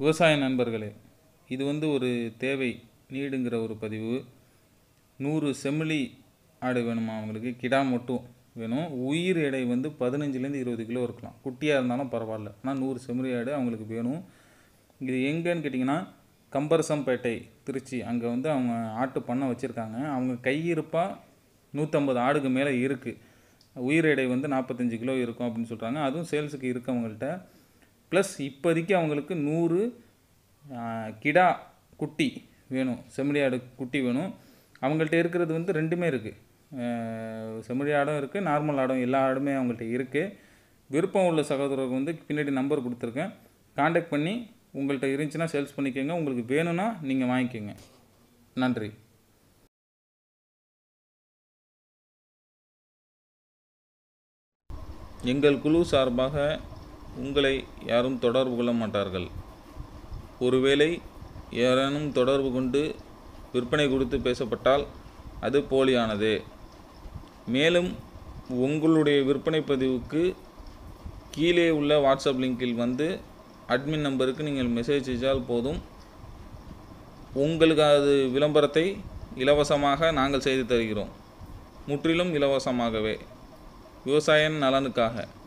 விவசாய நண்பர்களே இது வந்து ஒரு தேவை நீடுங்கிற ஒரு பதிவு நூறு செம்மலி ஆடு வேணுமா அவங்களுக்கு கிடா மட்டும் வேணும் உயிர் எடை வந்து பதினஞ்சுலேருந்து இருபது கிலோ இருக்கலாம் குட்டியாக இருந்தாலும் பரவாயில்ல ஆனால் நூறு செம்மறி ஆடு அவங்களுக்கு வேணும் இது எங்கேன்னு கேட்டிங்கன்னா கம்பரசம்பேட்டை திருச்சி அங்கே வந்து அவங்க ஆட்டு பண்ணை வச்சுருக்காங்க அவங்க கையிருப்பாக நூற்றம்பது ஆடுக்கு மேலே இருக்குது உயிர் எடை வந்து நாற்பத்தஞ்சு கிலோ இருக்கும் அப்படின்னு சொல்கிறாங்க அதுவும் சேல்ஸுக்கு இருக்கு அவங்கள்ட்ட ப்ளஸ் இப்போதைக்கு அவங்களுக்கு நூறு கிடா குட்டி வேணும் செம்மறி ஆடு குட்டி வேணும் அவங்கள்ட்ட இருக்கிறது வந்து ரெண்டுமே இருக்குது செம்மறி ஆடும் இருக்குது நார்மல் ஆடும் எல்லா ஆடுமே அவங்கள்ட்ட இருக்குது விருப்பம் உள்ள சகோதரருக்கு வந்து பின்னாடி நம்பர் கொடுத்துருக்கேன் காண்டாக்ட் பண்ணி உங்கள்கிட்ட இருந்துச்சுன்னா சேல்ஸ் பண்ணிக்கோங்க உங்களுக்கு வேணும்னா நீங்கள் வாங்கிக்கோங்க நன்றி எங்கள் குழு சார்பாக உங்களை யாரும் தொடர்பு கொள்ள மாட்டார்கள் ஒருவேளை யாரேனும் தொடர்பு கொண்டு விற்பனை கொடுத்து பேசப்பட்டால் அது போலியானது மேலும் உங்களுடைய விற்பனை பதிவுக்கு கீழே உள்ள வாட்ஸ்அப் லிங்கில் வந்து அட்மின் நம்பருக்கு நீங்கள் மெசேஜ் செய்தால் போதும் உங்களுக்கு அது விளம்பரத்தை இலவசமாக நாங்கள் செய்து தருகிறோம் முற்றிலும் இலவசமாகவே விவசாய நலனுக்காக